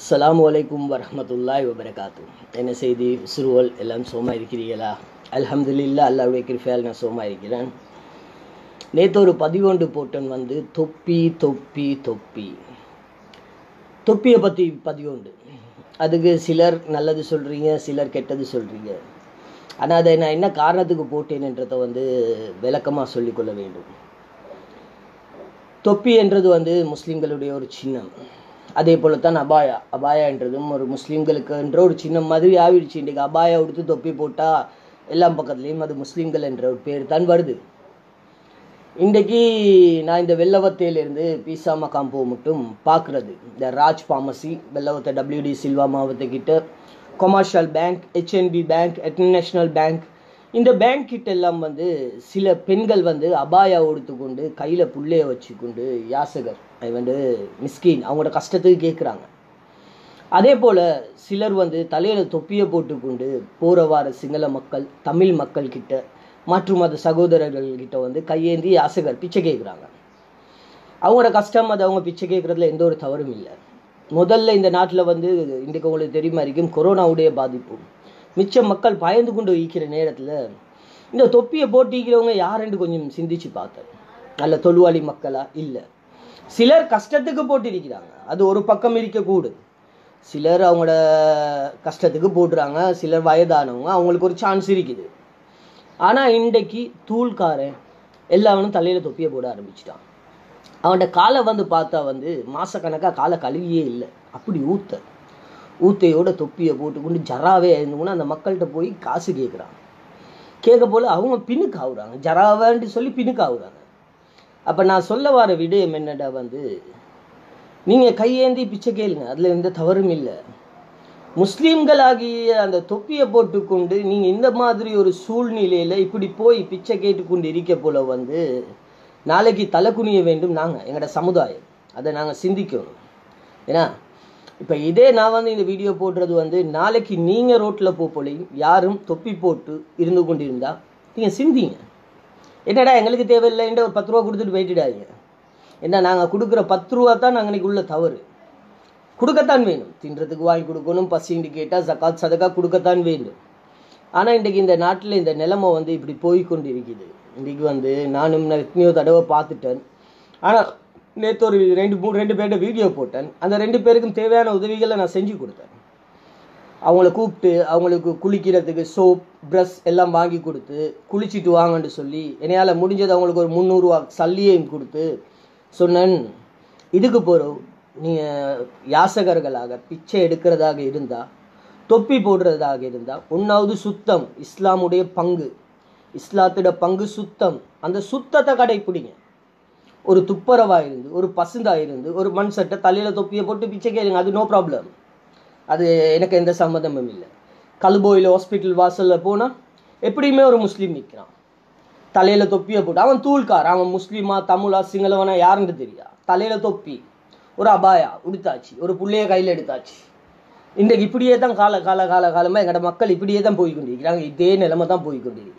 அஸ்ஸலாமு அலைக்கும் வரஹ்மத்துல்லாஹி வபரகாத்து என்ன செய்தி சுருவல் எல்லாம் சோமா இருக்கிறீர்களா அல்ஹம்துலில்லாஹ் அல்லாஹ்வுடைய கிருஃபையால் நான் சோமா இருக்கிறேன் நேற்று ஒரு பதிவொன்று போட்டன் வந்து தொப்பி தொப்பி தொப்பி தொப்பியை பற்றி பதிவுண்டு அதுக்கு சிலர் நல்லது சொல்கிறீங்க சிலர் கெட்டது சொல்கிறீங்க ஆனால் அதை நான் என்ன காரணத்துக்கு போட்டேன்ன்றதை வந்து விளக்கமாக சொல்லிக்கொள்ள வேண்டும் தொப்பி என்றது வந்து முஸ்லீம்களுடைய ஒரு சின்னம் அதே போல தான் அபாயா அபாயா என்றதும் ஒரு முஸ்லீம்களுக்கு என்ற ஒரு சின்னம் மாதிரி ஆவிடுச்சு இன்றைக்கு அபாயா உடுத்து தொப்பி போட்டால் எல்லா பக்கத்துலேயும் அது முஸ்லீம்கள் என்ற ஒரு பேர் தான் வருது இன்றைக்கு நான் இந்த வெள்ளவத்தையிலேருந்து பீசா மக்காம் போக மட்டும் பார்க்குறது இந்த ராஜ் ஃபார்மசி வெள்ளவத்தை டபிள்யூடி சில்வா மாவட்டக்கிட்ட commercial bank HNB bank international bank இந்த பேங்க் கிட்ட எல்லாம் வந்து சில பெண்கள் வந்து அபாயா உடுத்துக்கொண்டு கையில் புள்ளைய வச்சுக்கொண்டு யாசகர் அது வந்து மிஸ்கின் அவங்களோட கஷ்டத்துக்கு கேட்குறாங்க அதே போல் சிலர் வந்து தலையில் தொப்பியை போட்டுக்கொண்டு போகிற வார சிங்கள மக்கள் தமிழ் மக்கள் கிட்ட மாற்று மத சகோதரர்கள் கிட்ட வந்து கையேந்தி யாசகர் பிச்சை கேட்குறாங்க அவங்களோட கஷ்டம் அது அவங்க பிச்சை கேட்குறதுல எந்த ஒரு தவறும் இல்லை முதல்ல இந்த நாட்டில் வந்து இன்றைக்கு உங்களுக்கு தெரியுமா இருக்கும் கொரோனாவுடைய பாதிப்பு மிச்ச மக்கள் பயந்து கொண்டு வைக்கிற நேரத்தில் இந்த தொப்பியை போட்டிக்கிறவங்க யாருன்னு கொஞ்சம் சிந்திச்சு பார்த்தேன் நல்ல தொழுவாளி மக்களா இல்லை சிலர் கஷ்டத்துக்கு போட்டிருக்கிறாங்க அது ஒரு பக்கம் இருக்கக்கூடும் சிலர் அவங்களோட கஷ்டத்துக்கு போட்டுறாங்க சிலர் வயதானவங்க அவங்களுக்கு ஒரு சான்ஸ் இருக்குது ஆனால் இன்றைக்கு தூள்காரன் எல்லாவனும் தலையில் தொப்பியை போட ஆரம்பிச்சிட்டான் அவன்கிட்ட காலை வந்து பார்த்தா வந்து மாசக்கணக்காக காலை கழுவியே இல்லை அப்படி ஊத்த ஊத்தையோட தொப்பியை போட்டுக்கொண்டு ஜராவே இருந்தவொன்னே அந்த மக்கள்கிட்ட போய் காசு கேட்குறான் கேட்க போல அவங்க பின்னுக்கு ஆகுறாங்க ஜராவேன்ட்டு சொல்லி பின்னுக்கு ஆகுறாங்க அப்போ நான் சொல்ல வர விடயம் என்னடா வந்து நீங்கள் கையேந்தி பிச்சை கேளுங்க அதில் எந்த தவறும் இல்லை முஸ்லீம்களாகிய அந்த தொப்பியை போட்டுக்கொண்டு நீங்கள் இந்த மாதிரி ஒரு சூழ்நிலையில் இப்படி போய் பிச்சை கேட்டுக்கொண்டு இருக்க போல வந்து நாளைக்கு தலை குனிய வேண்டும் நாங்கள் எங்களோட சமுதாயம் அதை நாங்கள் சிந்திக்கணும் ஏன்னா இப்போ இதே நான் வந்து இந்த வீடியோ போடுறது வந்து நாளைக்கு நீங்கள் ரோட்டில் போலையும் யாரும் தொப்பி போட்டு இருந்து கொண்டு இருந்தால் நீங்கள் சிந்திங்க என்னடா எங்களுக்கு தேவையில்லைன்ற ஒரு பத்து ரூபா கொடுத்துட்டு போயிட்டுடாதீங்க ஏன்னா நாங்கள் கொடுக்குற பத்து ரூபா தான் நாங்கள் இன்னைக்கு உள்ள தவறு கொடுக்கத்தான் வேணும் தின்றதுக்கு வாங்கி கொடுக்கணும் பசின்னு கேட்டால் ஜக்காத் சதக்கா கொடுக்கத்தான் வேண்டும் ஆனால் இன்றைக்கு இந்த நாட்டில் இந்த நிலைமை வந்து இப்படி போய் கொண்டு இருக்குது இன்றைக்கு வந்து நானும் எத்தனையோ தடவை பார்த்துட்டேன் ஆனால் நேற்று ஒரு ரெண்டு மூணு ரெண்டு பேர்கிட்ட வீடியோ போட்டேன் அந்த ரெண்டு பேருக்கும் தேவையான உதவிகளை நான் செஞ்சு கொடுத்தேன் அவங்கள கூப்பிட்டு அவங்களுக்கு குளிக்கிறதுக்கு சோப் ப்ரஷ் எல்லாம் வாங்கி கொடுத்து குளிச்சுட்டு வாங்கன்னு சொல்லி என்னையால் முடிஞ்சது அவங்களுக்கு ஒரு முந்நூறுரூவா சல்லியையும் கொடுத்து சொன்னேன் இதுக்கு போகிறோம் நீங்கள் யாசகர்களாக பிச்சை எடுக்கிறதாக இருந்தால் தொப்பி போடுறதாக இருந்தால் ஒன்றாவது சுத்தம் இஸ்லாமுடைய பங்கு இஸ்லாத்தோட பங்கு சுத்தம் அந்த சுத்தத்தை கடைப்பிடிங்க ஒரு துப்புரவாக இருந்து ஒரு பசுந்தாக இருந்து ஒரு மண் சட்டை தலையில் தொப்பியை போட்டு பிச்சை கேளுங்க அது நோ ப்ராப்ளம் அது எனக்கு எந்த சம்மந்தமும் இல்லை கல்போயில் ஹாஸ்பிட்டல் வாசலில் போனால் எப்படியுமே ஒரு முஸ்லீம் நிற்கிறான் தலையில் தொப்பியை போட்டு அவன் தூள்கார் அவன் முஸ்லீமா தமிழா சிங்களவனா யாருன்னு தெரியா தலையில் தொப்பி ஒரு அபாயா உடுத்தாச்சு ஒரு புள்ளைய கையில் எடுத்தாச்சு இன்றைக்கு இப்படியே தான் கால கால கால காலமாக எங்களோட மக்கள் இப்படியே தான் போய் கொண்டிருக்கிறாங்க இதே நிலைமை தான் போய் கொண்டிருக்குது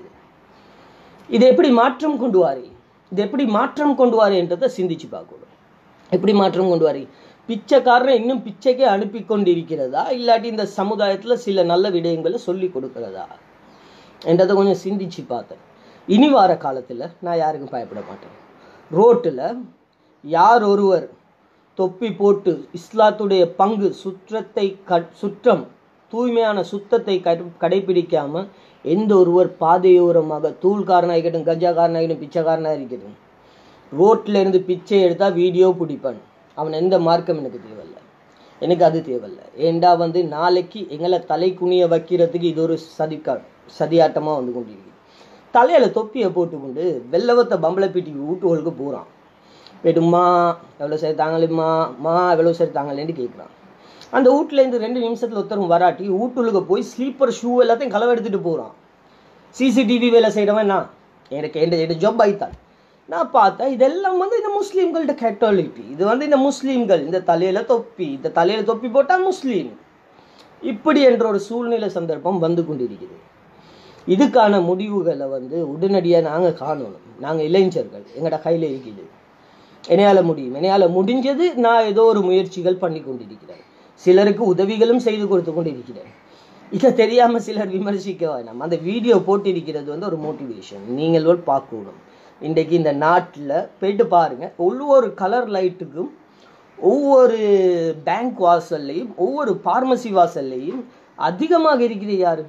இதை எப்படி மாற்றம் கொண்டு வாரி இது எப்படி மாற்றம் கொண்டு வாரின்றதை சிந்திச்சு பார்க்கணும் எப்படி மாற்றம் கொண்டு வாரி பிச்சைக்காரனை இன்னும் பிச்சைக்கே அனுப்பி கொண்டிருக்கிறதா இல்லாட்டி இந்த சமுதாயத்தில் சில நல்ல விடயங்களை சொல்லி கொடுக்கிறதா என்றதை கொஞ்சம் சிந்திச்சு பார்த்தேன் இனி வார காலத்தில் நான் யாருக்கும் பயப்பட மாட்டேன் ரோட்டில் யார் ஒருவர் தொப்பி போட்டு இஸ்லாத்துடைய பங்கு சுற்றத்தை க சுற்றம் தூய்மையான சுத்தத்தை கடைபிடிக்காமல் எந்த ஒருவர் பாதையோரமாக தூள்காரனாக இருக்கட்டும் கஞ்சாக்காரனாக இருக்கட்டும் பிச்சைக்காரனாக இருக்கட்டும் ரோட்டில் இருந்து பிச்சை எடுத்தால் வீடியோ பிடிப்பான் அவன் எந்த மார்க்கம் எனக்கு தேவையில்ல எனக்கு அது தேவையில்ல ஏண்டா வந்து நாளைக்கு எங்களை தலை குனிய வைக்கிறதுக்கு இது ஒரு சதிக்கா சதியாட்டமாக வந்து கொண்டிருக்கு தலையில் தொப்பியை போட்டுக்கொண்டு வெள்ளவத்தை பம்பளை பீட்டி வீட்டுகளுக்கு போகிறான் போய்ட்டுமா எவ்வளோ சரி தாங்களேம்மா மா எவ்வளோ சரி தாங்களேன்னு கேட்குறான் அந்த வீட்டிலேருந்து ரெண்டு நிமிஷத்தில் ஒருத்தரும் வராட்டி வீட்டுலுக்கு போய் ஸ்லீப்பர் ஷூ எல்லாத்தையும் களவு எடுத்துகிட்டு போகிறான் சிசிடிவி வேலை செய்கிறவன் நான் எனக்கு எந்த எந்த ஜாப் ஆயித்தான் நான் பார்த்தேன் இதெல்லாம் வந்து இந்த முஸ்லீம்கள்ட்ட கேட்டாலிட்டி இது வந்து இந்த முஸ்லீம்கள் இந்த தலையில் தொப்பி இந்த தலையில் தொப்பி போட்டால் முஸ்லீம் இப்படி என்ற ஒரு சூழ்நிலை சந்தர்ப்பம் வந்து கொண்டிருக்குது இதுக்கான முடிவுகளை வந்து உடனடியாக நாங்கள் காணணும் நாங்கள் இளைஞர்கள் எங்களோட கையில் இருக்குது என்னையால் முடியும் என்னையால் முடிஞ்சது நான் ஏதோ ஒரு முயற்சிகள் பண்ணி கொண்டிருக்கிறேன் சிலருக்கு உதவிகளும் செய்து கொடுத்து கொண்டு இருக்கிறேன் இதை தெரியாம சிலர் விமர்சிக்க வேணாம் அந்த வீடியோ போட்டிருக்கிறது வந்து ஒரு மோட்டிவேஷன் நீங்கள் பார்க்கணும் இன்றைக்கு இந்த நாட்டில் போயிட்டு பாருங்க ஒவ்வொரு கலர் லைட்டுக்கும் ஒவ்வொரு பேங்க் வாசல்லையும் ஒவ்வொரு பார்மசி வாசல்லையும் அதிகமாக இருக்கிறது யாரு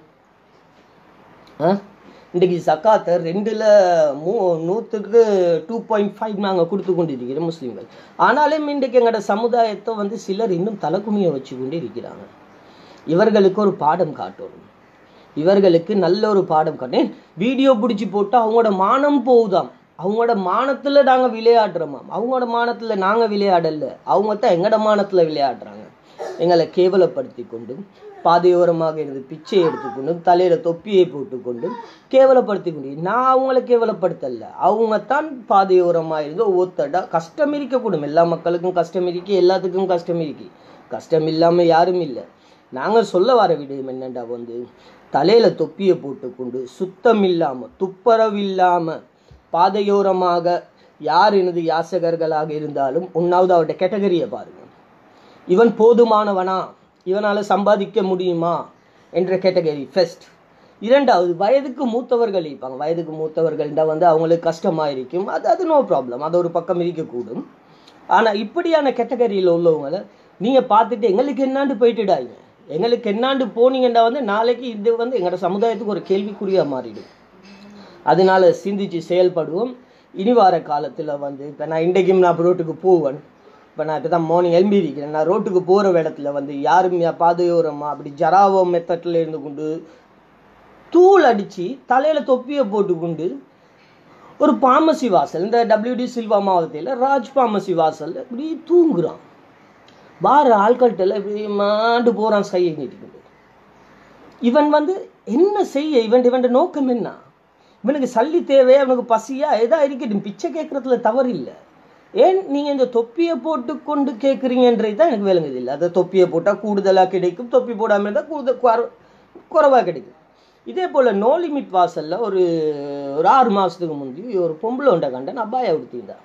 ஆ? இன்றைக்கு சக்காத்தை ரெண்டுல மூ நூற்றுக்கு டூ பாயிண்ட் ஃபைவ் நாங்கள் கொடுத்து கொண்டு இருக்கிறோம் முஸ்லீம்கள் ஆனாலும் இன்றைக்கு எங்களோட சமுதாயத்தை வந்து சிலர் இன்னும் தலைக்குமிய வச்சு கொண்டு இருக்கிறாங்க இவர்களுக்கு ஒரு பாடம் காட்டணும் இவர்களுக்கு நல்ல ஒரு பாடம் காட்டேன் வீடியோ பிடிச்சி போட்டு அவங்களோட மானம் போகுதாம் அவங்களோட மானத்துல நாங்க விளையாடுறோமாம் அவங்களோட மானத்துல நாங்க விளையாடல அவங்க தான் எங்கட மானத்துல விளையாடுறாங்க எங்களை கேவலப்படுத்தி கொண்டு பாதையோரமாக இருந்து பிச்சை எடுத்துக்கொண்டு தலையில தொப்பியை போட்டுக்கொண்டு கேவலப்படுத்தி கொண்டு நான் அவங்கள கேவலப்படுத்தல அவங்க தான் பாதையோரமா இருந்து ஒவ்வொருத்தடா கஷ்டம் இருக்கக்கூடும் எல்லா மக்களுக்கும் கஷ்டம் இருக்கு எல்லாத்துக்கும் கஷ்டம் இருக்கு கஷ்டம் இல்லாம யாரும் இல்லை நாங்க சொல்ல வர விடயம் என்னண்டா வந்து தலையில தொப்பியை போட்டுக்கொண்டு சுத்தம் இல்லாம துப்புரவு இல்லாம பாதையோரமாக யார் எனது யாசகர்களாக இருந்தாலும் ஒன்னாவது அவருடைய கேட்டகரியை பாருங்க இவன் போதுமானவனா இவனால சம்பாதிக்க முடியுமா என்ற கேட்டகரி ஃபர்ஸ்ட் இரண்டாவது வயதுக்கு மூத்தவர்கள் இருப்பாங்க வயதுக்கு மூத்தவர்கள்டா வந்து அவங்களுக்கு கஷ்டமா இருக்கும் அது அது நோ ப்ராப்ளம் அது ஒரு பக்கம் இருக்கக்கூடும் ஆனா இப்படியான கேட்டகரியில் உள்ளவங்கள நீங்க பார்த்துட்டு எங்களுக்கு என்னாண்டு போயிட்டுடாங்க எங்களுக்கு என்னாண்டு போனீங்கன்னா வந்து நாளைக்கு இது வந்து எங்களோட சமுதாயத்துக்கு ஒரு கேள்விக்குறியா மாறிடும் அதனால சிந்திச்சு செயல்படுவோம் இனி வார காலத்துல வந்து இப்போ நான் இன்றைக்கும் நான் ரோட்டுக்கு போவேன் இப்போ நான் இப்போ தான் மார்னிங் எழும்பி இருக்கிறேன் நான் ரோட்டுக்கு போகிற இடத்துல வந்து யாரும் யா- பாதையோரமா அப்படி ஜராவோ மெத்தட்டில் இருந்து கொண்டு தூள் அடிச்சு தலையில தொப்பியை போட்டுக்கொண்டு ஒரு பாமசி வாசல் இந்த டபிள்யூடி சில்வா மாவட்டத்தில் ராஜ் பாமசி வாசல் இப்படி தூங்குறான் வார ஆட்கள்கிட்ட இப்படி மாண்டு போறான் கையை நீட்டிக்கிட்டு இவன் வந்து என்ன செய்ய இவன் இவன் நோக்கம் என்ன இவனுக்கு சல்லி தேவை அவனுக்கு பசியா எதா இருக்கட்டும் பிச்சை கேட்கறதுல தவறு இல்லை ஏன் நீங்க இந்த தொப்பியை போட்டு கொண்டு கேட்குறீங்கன்றது தான் எனக்கு விளங்குது இல்லை அதை தொப்பியை போட்டால் கூடுதலாக கிடைக்கும் தொப்பி போடாமல் இருந்தால் கூடுதல் குற- குறைவா கிடைக்கும் இதே போல நோ லிமிட் வாசல்ல ஒரு ஒரு ஆறு மாசத்துக்கு முந்தி ஒரு பொம்பளை உண்டை கண்டேன் அப்பாயை உடுத்திருந்தா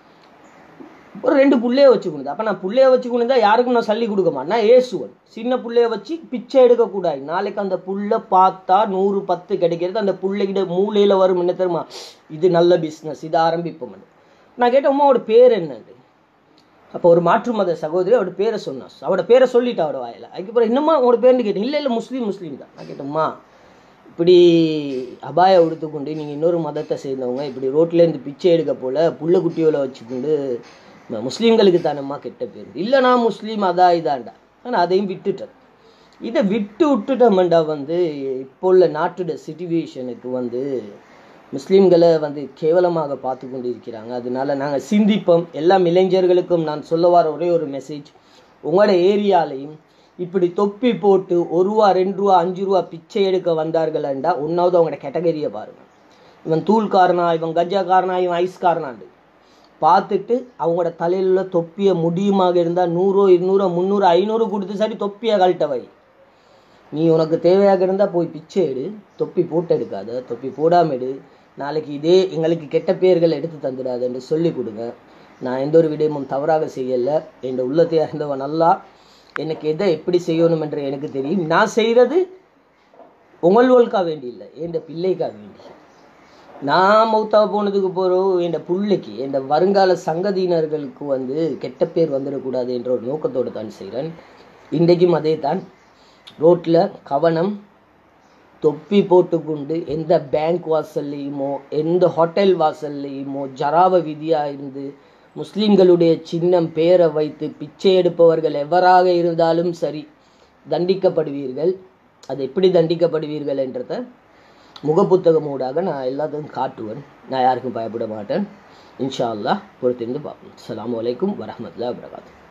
ஒரு ரெண்டு புள்ளைய வச்சுக்கணும் அப்ப நான் புள்ளைய வச்சுக்கணும் தான் யாருக்கும் நான் சல்லி கொடுக்க மாட்டேன் நான் ஏசுவன் சின்ன புள்ளைய வச்சு பிச்சை எடுக்கக்கூடாது நாளைக்கு அந்த புள்ள பார்த்தா நூறு பத்து கிடைக்கிறது அந்த புள்ளைகிட்ட மூலையில வரும் என்ன தெரியுமா இது நல்ல பிஸ்னஸ் இது ஆரம்பிப்போம் நான் கேட்டேன் உமாவோட பேர் என்னன்னு அப்போ ஒரு மாற்று மத சகோதரி அவட பேரை சொன்னா அவட பேரை சொல்லிட்டா அவட வாயில அதுக்கப்புறம் என்னம்மா உங்களோட பேர்னு கேட்டேன் இல்லை இல்லை முஸ்லீம் முஸ்லீம் தான் நான் கேட்டேம்மா இப்படி அபாய உடுத்துக்கொண்டு நீங்கள் இன்னொரு மதத்தை சேர்ந்தவங்க இப்படி ரோட்ல இருந்து பிச்சை எடுக்க போல புள்ள குட்டியோல வச்சுக்கொண்டு ம- முஸ்லீம்களுக்கு தானம்மா கெட்ட பேர் இல்லை நான் முஸ்லீம் அதா இதாண்டா ஆனால் அதையும் விட்டுட்டேன் இதை விட்டு விட்டுட்டோம்டா வந்து இப்போ உள்ள நாட்டோட சிச்சுவேஷனுக்கு வந்து முஸ்லீம்களை வந்து கேவலமாக பார்த்து கொண்டு இருக்கிறாங்க அதனால நாங்கள் சிந்திப்போம் எல்லா இளைஞர்களுக்கும் நான் சொல்ல வர ஒரே ஒரு மெசேஜ் உங்களோட ஏரியாலையும் இப்படி தொப்பி போட்டு ஒரு ரூபா ரெண்டு ரூபா அஞ்சு ரூபா பிச்சை எடுக்க வந்தார்கள்டா ஒன்றாவது அவங்களோட கேட்டகரியை பாருங்க இவன் தூள்காரனா இவன் கஜாக்காரனா இவன் ஐஸ்காரனாண்டு பார்த்துட்டு அவங்களோட தலையில் உள்ள தொப்பியை முடியுமாக இருந்தால் நூறோ இருநூறோ முந்நூறு ஐநூறு கொடுத்து சரி தொப்பியை கழட்ட வை நீ உனக்கு தேவையாக இருந்தால் போய் பிச்சை எடு தொப்பி போட்டு எடுக்காத தொப்பி போடாம எடு நாளைக்கு இதே எங்களுக்கு கெட்ட பெயர்கள் எடுத்து தந்துடாது என்று சொல்லி கொடுங்க நான் எந்த ஒரு விடயமும் தவறாக செய்யலை என் உள்ளத்தை அறிந்தவன் நல்லா எனக்கு எதை எப்படி செய்யணும் என்று எனக்கு தெரியும் நான் செய்கிறது உங்கள்வளுக்கா வேண்டி இல்லை என் பிள்ளைக்கா வேண்டி நான் மௌத்தா போனதுக்கு போகிறோம் என் பிள்ளைக்கு என் வருங்கால சங்கதியினர்களுக்கு வந்து கெட்ட பேர் வந்துடக்கூடாது என்ற ஒரு நோக்கத்தோடு தான் செய்கிறேன் இன்றைக்கும் அதே தான் ரோட்டில் கவனம் தொப்பி போட்டுக்கொண்டு எந்த பேங்க் வாசல்லையுமோ எந்த ஹோட்டல் வாசல்லையுமோ ஜராவ விதியா இருந்து முஸ்லிம்களுடைய சின்னம் பேரை வைத்து பிச்சை எடுப்பவர்கள் எவராக இருந்தாலும் சரி தண்டிக்கப்படுவீர்கள் அது எப்படி தண்டிக்கப்படுவீர்கள் என்றத முகப்புத்தகமூடாக நான் எல்லாத்தையும் காட்டுவேன் நான் யாருக்கும் பயப்பட மாட்டேன் இன்ஷா அல்லாஹ் பொறுத்திருந்து பார்ப்போம் அஸ்ஸலாமு அலைக்கும் வரஹ்மத்துல்லாஹி வபரகாத்துஹு